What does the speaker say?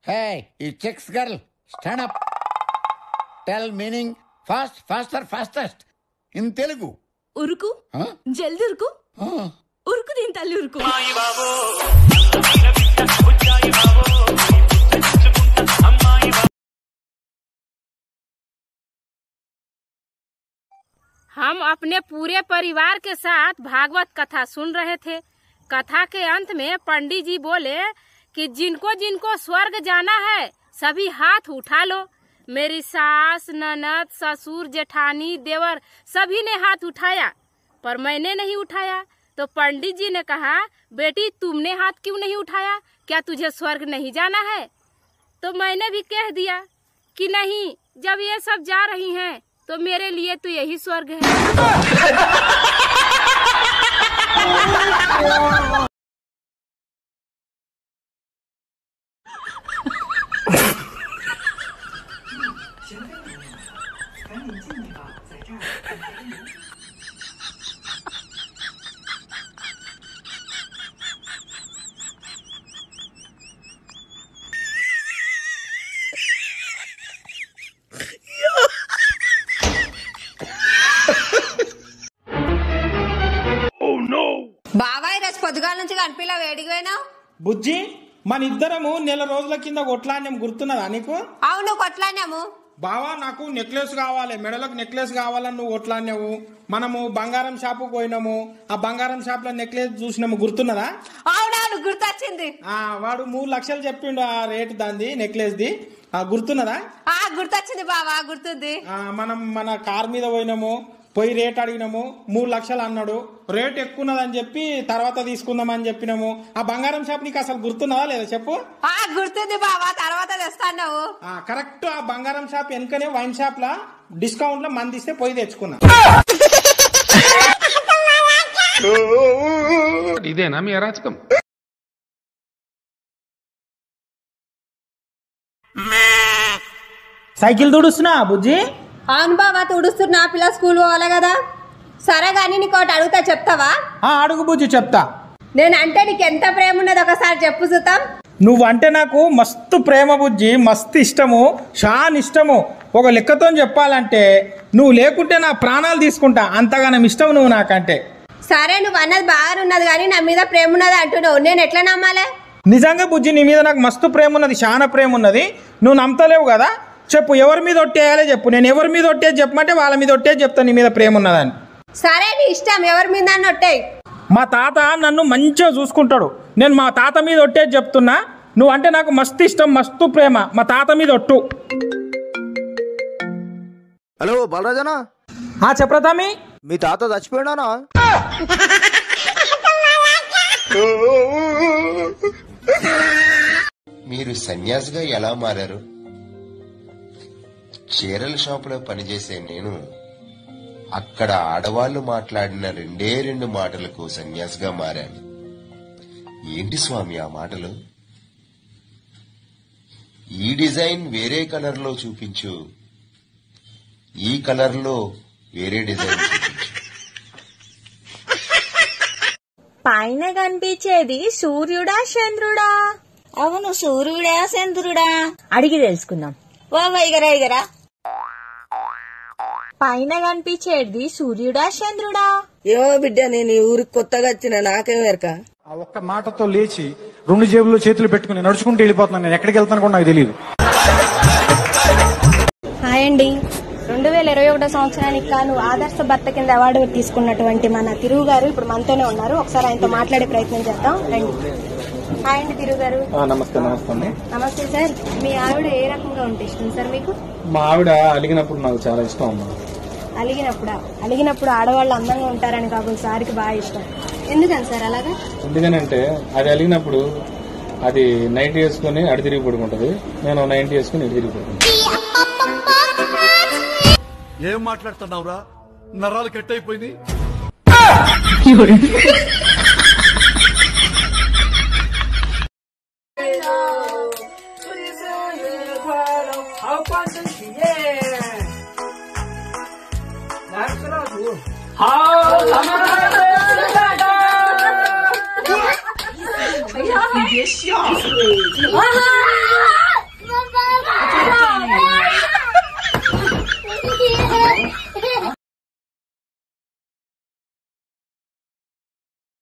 హే ఈ checks girl stand up tell meaning fast faster fastest in Telugu ఉరుకు Huh? జల్ది ఉరుకు Ah. ఉరుకు దీని తల్లి ఉరుకు हम अपने पूरे परिवार के साथ भागवत कथा सुन रहे थे कथा के अंत में पंडित जी बोले कि जिनको जिनको स्वर्ग जाना है सभी हाथ उठा लो मेरी सास ननद ससुर जेठानी देवर सभी ने हाथ उठाया पर मैंने नहीं उठाया तो पंडित जी ने कहा बेटी तुमने हाथ क्यों नहीं उठाया क्या तुझे स्वर्ग नहीं जाना है तो मैंने भी कह दिया कि नहीं जब ये सब जा रही हैं तो मेरे लिए तो यही स्वर्ग है బాబాయ్ రోజు పొద్దుగాల నుంచి కనిపిలా వేడికి పోయినావు బుజ్జి మన ఇద్దరము నెల రోజుల కింద కొట్లాడినాం గుర్తున్నదా నీకు అవును కొట్లాడినాము బావా నాకు నెక్లెస్ కావాలి మెడలకు నెక్లెస్ కావాలని నువ్వు కొట్లాడినావు మనము బంగారం షాపు పోయినాము ఆ బంగారం షాప్ లో నెక్లెస్ చూసినాము గుర్తున్నదా అవునవును గుర్తొచ్చింది ఆ వాడు మూడు లక్షలు చెప్పిండు ఆ రేటు దాంది నెక్లెస్ ది ఆ గుర్తున్నదా ఆ గుర్తొచ్చింది బావా గుర్తుంది ఆ మనం మన కార్ మీద పోయినాము పోయి రేట్ అడిగినాము మూడు లక్షలు అన్నాడు రేట్ ఎక్కువ ఉన్నదని చెప్పి తర్వాత తీసుకుందామని చెప్పినాము ఆ బంగారం షాప్ నీకు అసలు గుర్తున్నదా లేదా చెప్పు ఆ గుర్తుంది బావా తర్వాత తెస్తాను ఆ కరెక్ట్ ఆ బంగారం షాప్ వెనుకనే వైన్ షాప్ లా డిస్కౌంట్ లో మంది ఇస్తే పోయి తెచ్చుకున్నా ఇదేనా మీ అరాచకం సైకిల్ తుడుస్తున్నా బుజ్జి అవును బావా తుడుస్తున్నా పిల్ల స్కూల్ పోవాలి కదా సరే కానీ నీకు ఒకటి అడుగుతా చెప్తావా ఆ అడుగు బుజ్జి చెప్తా నేను అంటే నీకు ఎంత ప్రేమ ఉన్నది ఒకసారి చెప్పు సుతాం నువ్వంటే నాకు మస్తు ప్రేమ బుజ్జి మస్తు ఇష్టము షాన్ ఇష్టము ఒక లెక్కతో చెప్పాలంటే నువ్వు లేకుంటే నా ప్రాణాలు తీసుకుంటా అంతగానం ఇష్టం నువ్వు నాకంటే సరే నువ్వు అన్నది బాగా ఉన్నది కానీ నా మీద ప్రేమ ఉన్నది అంటున్నావు నేను ఎట్లా నమ్మాలే నిజంగా బుజ్జి నీ మీద నాకు మస్తు ప్రేమ ఉన్నది చాలా ప్రేమ ఉన్నది నువ్వు నమ్మతలేవు కదా చెప్పు ఎవరి మీద ఒట్టేయాలో చెప్పు నేను ఎవరి మీద ఒట్టేది చెప్పమంటే వాళ్ళ మీద ఒట్టేది చెప్తాను నీ మీద ప్రేమ ఉన్నదని సరే నీ ఇష్టం ఎవరి మీద నొట్టాయి మా తాత నన్ను మంచిగా చూసుకుంటాడు నేను మా తాత మీద ఒట్టేది చెప్తున్నా నువ్వు అంటే నాకు మస్తు ఇష్టం మస్తు ప్రేమ మా తాత మీద ఒట్టు హలో బలరాజనా ఆ చెప్పరతామి మీ తాత చచ్చిపోయినానా మీరు సన్యాసిగా ఎలా మారారు చీరల షాపులో పనిచేసే నేను అక్కడ ఆడవాళ్లు మాట్లాడిన రెండే రెండు మాటలకు సన్యాసిగా మారాను ఏంటి స్వామి ఆ మాటలు ఈ డిజైన్ వేరే కలర్లో చూపించు ఈ కలర్లో వేరే డిజైన్ చూపించు పైన కనిపించేది సూర్యుడా చంద్రుడా అవును సూర్యుడా చంద్రుడా అడిగి తెలుసుకుందాం ఓ వైగరా వైగరా పైన కనిపించేది సూర్యుడా చంద్రుడా ఏమో బిడ్డ నేను ఈ ఊరికి కొత్తగా వచ్చిన నాకేం ఎరక ఆ ఒక్క మాటతో లేచి రెండు జేబుల్లో చేతులు పెట్టుకుని నడుచుకుంటూ వెళ్ళిపోతున్నాను నేను ఎక్కడికి వెళ్తాను కూడా నాకు తెలియదు హాయ్ అండి రెండు వేల ఇరవై ఒకటో సంవత్సరానికి కాను ఆదర్శ భర్త కింద అవార్డు తీసుకున్నటువంటి మన తిరుగు గారు ఇప్పుడు మనతోనే ఉన్నారు ఒకసారి ఆయనతో మాట్లాడే ప్రయత్నం చేద్దాం రండి హాయ్ అండి తిరుగు గారు నమస్తే నమస్తే అండి నమస్తే సార్ మీ ఆవిడ ఏ రకంగా ఉంటే ఇష్టం సార్ మీకు మా ఆవిడ అలిగినప్పుడు నాకు చాలా ఇష్టం అమ్మా అలిగినప్పుడా అలిగినప్పుడు ఆడవాళ్ళు అందంగా ఉంటారని కాకుండా సార్కి బాగా ఇష్టం ఎందుకని సార్ అలాగా ఎందుకనంటే అది అలిగినప్పుడు అది నైట్ వేసుకుని అడి తిరిగి పడుకుంటది నేను నైన్టీ వేసుకుని ఇటు తిరిగి పడుకుంటాను ఏం మాట్లాడుతున్నావురా నరాలు కట్ అయిపోయింది Ah!